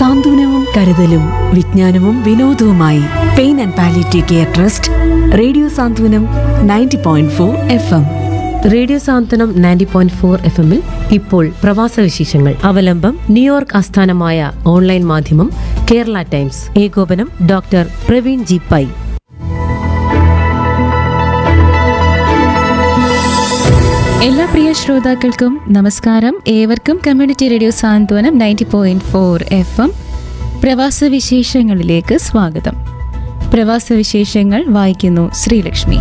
സാന്ത്വനവും കരുതലും വിജ്ഞാനവും വിനോദവുമായി pain and palliative care trust radio Santhwanam ninety point four F M radio Santhwanam ninety point four F എമ്മിൽ ഇപ്പോൾ പ്രവാസ വിശേഷങ്ങൾ അവലംബം ന്യൂയോർക്ക് ആസ്ഥാനമായ ഓൺലൈൻ മാധ്യമം കേരള ടൈംസ് ഏകോപനം ഡോക്ടർ പ്രവീൺ ജി പൈ എല്ലാ പ്രിയ ശ്രോതാക്കൾക്കും നമസ്കാരം ഏവർക്കും community radio Santhwanam ninety point four F M പ്രവാസ വിശേഷങ്ങളിലേക്ക് സ്വാഗതം പ്രവാസ വിശേഷങ്ങൾ വായിക്കുന്നു ശ്രീലക്ഷ്മി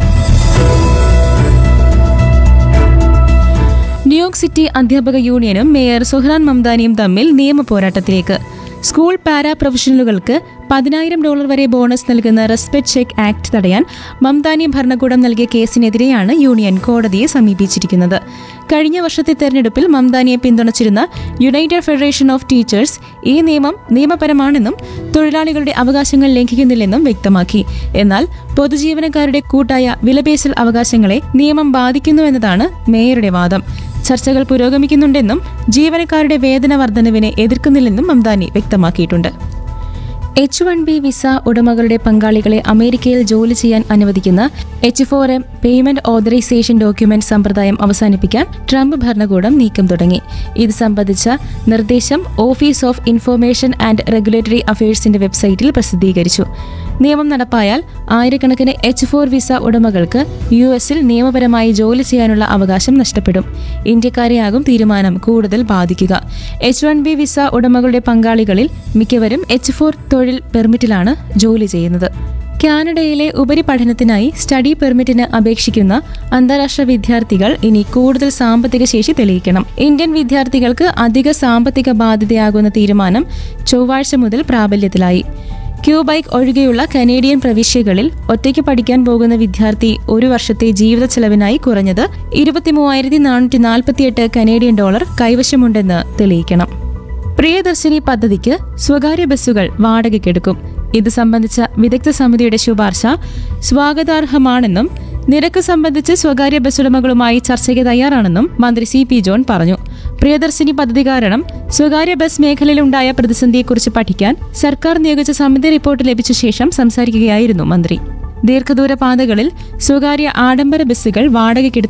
ന്യൂയോർക്ക് സിറ്റി അധ്യാപക യൂണിയനും മേയർ സുഹ്റാൻ മംദാനിയും തമ്മിൽ നിയമ പോരാട്ടത്തിലേക്ക് സ്കൂൾ പാരാ പ്രൊഫഷണലുകൾക്ക് പതിനായിരം ഡോളർ വരെ ബോണസ് നൽകുന്ന റെസ്പെക്ട് ചെക്ക് ആക്ട് തടയാൻ മംദാനി ഭരണകൂടം നൽകിയ കേസിനെതിരെയാണ് യൂണിയൻ കോടതിയെ സമീപിച്ചിരിക്കുന്നത് കഴിഞ്ഞ വർഷത്തെ തെരഞ്ഞെടുപ്പിൽ മംദാനിയെ പിന്തുണച്ചിരുന്ന യുണൈറ്റഡ് ഫെഡറേഷൻ ഓഫ് ടീച്ചേഴ്സ് ഈ നിയമം നിയമപരമാണെന്നും തൊഴിലാളികളുടെ അവകാശങ്ങൾ ലംഘിക്കുന്നില്ലെന്നും വ്യക്തമാക്കി എന്നാൽ പൊതുജീവനക്കാരുടെ കൂട്ടായ വിലപേശൽ അവകാശങ്ങളെ നിയമം ബാധിക്കുന്നുവെന്നതാണ് മേയറുടെ വാദം ചർച്ചകൾ പുരോഗമിക്കുന്നുണ്ടെന്നും ജീവനക്കാരുടെ വേതന വർധനവിനെ എതിർക്കുന്നില്ലെന്നും മംദാനി വ്യക്തമാക്കിയിട്ടുണ്ട് എച്ച് വൺ ബി വിസ ഉടമകളുടെ പങ്കാളികളെ അമേരിക്കയിൽ ജോലി ചെയ്യാൻ അനുവദിക്കുന്ന H four M payment authorisation document സമ്പ്രദായം അവസാനിപ്പിക്കാൻ ട്രംപ് ഭരണകൂടം നീക്കം തുടങ്ങി ഇത് സംബന്ധിച്ച നിർദ്ദേശം office of information and regulatory അഫയേഴ്സിന്റെ വെബ്സൈറ്റിൽ പ്രസിദ്ധീകരിച്ചു നിയമം നടപ്പായാൽ ആയിരക്കണക്കിന് എച്ച് ഫോർ വിസ ഉടമകൾക്ക് യു എസിൽ നിയമപരമായി ജോലി ചെയ്യാനുള്ള അവകാശം നഷ്ടപ്പെടും ഇന്ത്യക്കാരെയാകും തീരുമാനം കൂടുതൽ ബാധിക്കുക എച്ച് വൺ ബി വിസ ഉടമകളുടെ പങ്കാളികളിൽ മിക്കവരും എച്ച് ഫോർ തൊഴിൽ പെർമിറ്റിലാണ് ജോലി ചെയ്യുന്നത് കാനഡയിലെ ഉപരിപഠനത്തിനായി സ്റ്റഡി പെർമിറ്റിന് അപേക്ഷിക്കുന്ന അന്താരാഷ്ട്ര വിദ്യാർത്ഥികൾ ഇനി കൂടുതൽ സാമ്പത്തിക ശേഷി തെളിയിക്കണം ഇന്ത്യൻ വിദ്യാർത്ഥികൾക്ക് അധിക സാമ്പത്തിക ബാധ്യതയാകുന്ന തീരുമാനം ചൊവ്വാഴ്ച മുതൽ പ്രാബല്യത്തിലായി ക്യൂബൈക്ക് ഒഴികെയുള്ള കനേഡിയൻ പ്രവിശ്യകളിൽ ഒറ്റയ്ക്ക് പഠിക്കാൻ പോകുന്ന വിദ്യാർത്ഥി ഒരു വർഷത്തെ ജീവിത ചെലവിനായി കുറഞ്ഞത് ഇരുപത്തിമൂവായിരത്തി നാനൂറ്റി നാൽപ്പത്തിയെട്ട് കനേഡിയൻ ഡോളർ കൈവശമുണ്ടെന്ന് തെളിയിക്കണം പ്രിയദർശിനി പദ്ധതിക്ക് സ്വകാര്യ ബസ്സുകൾ വാടകയ്ക്കെടുക്കും ഇത് സംബന്ധിച്ച വിദഗ്ധ സമിതിയുടെ ശുപാർശ സ്വാഗതാർഹമാണെന്നും നിരക്ക് സംബന്ധിച്ച് സ്വകാര്യ ബസ് ഉടമകളുമായി ചർച്ചയ്ക്ക് തയ്യാറാണെന്നും മന്ത്രി സി പി ജോൺ പറഞ്ഞു പ്രിയദർശിനി പദ്ധതി കാരണം സ്വകാര്യ ബസ് മേഖലയിലുണ്ടായ പ്രതിസന്ധിയെക്കുറിച്ച് പഠിക്കാൻ സർക്കാർ നിയോഗിച്ച സമിതി റിപ്പോർട്ട് ലഭിച്ച ശേഷം സംസാരിക്കുകയായിരുന്നു മന്ത്രി ദീർഘദൂര പാതകളിൽ സ്വകാര്യ ആഡംബര ബസ്സുകൾ വാടകയ്ക്കെടുത്ത്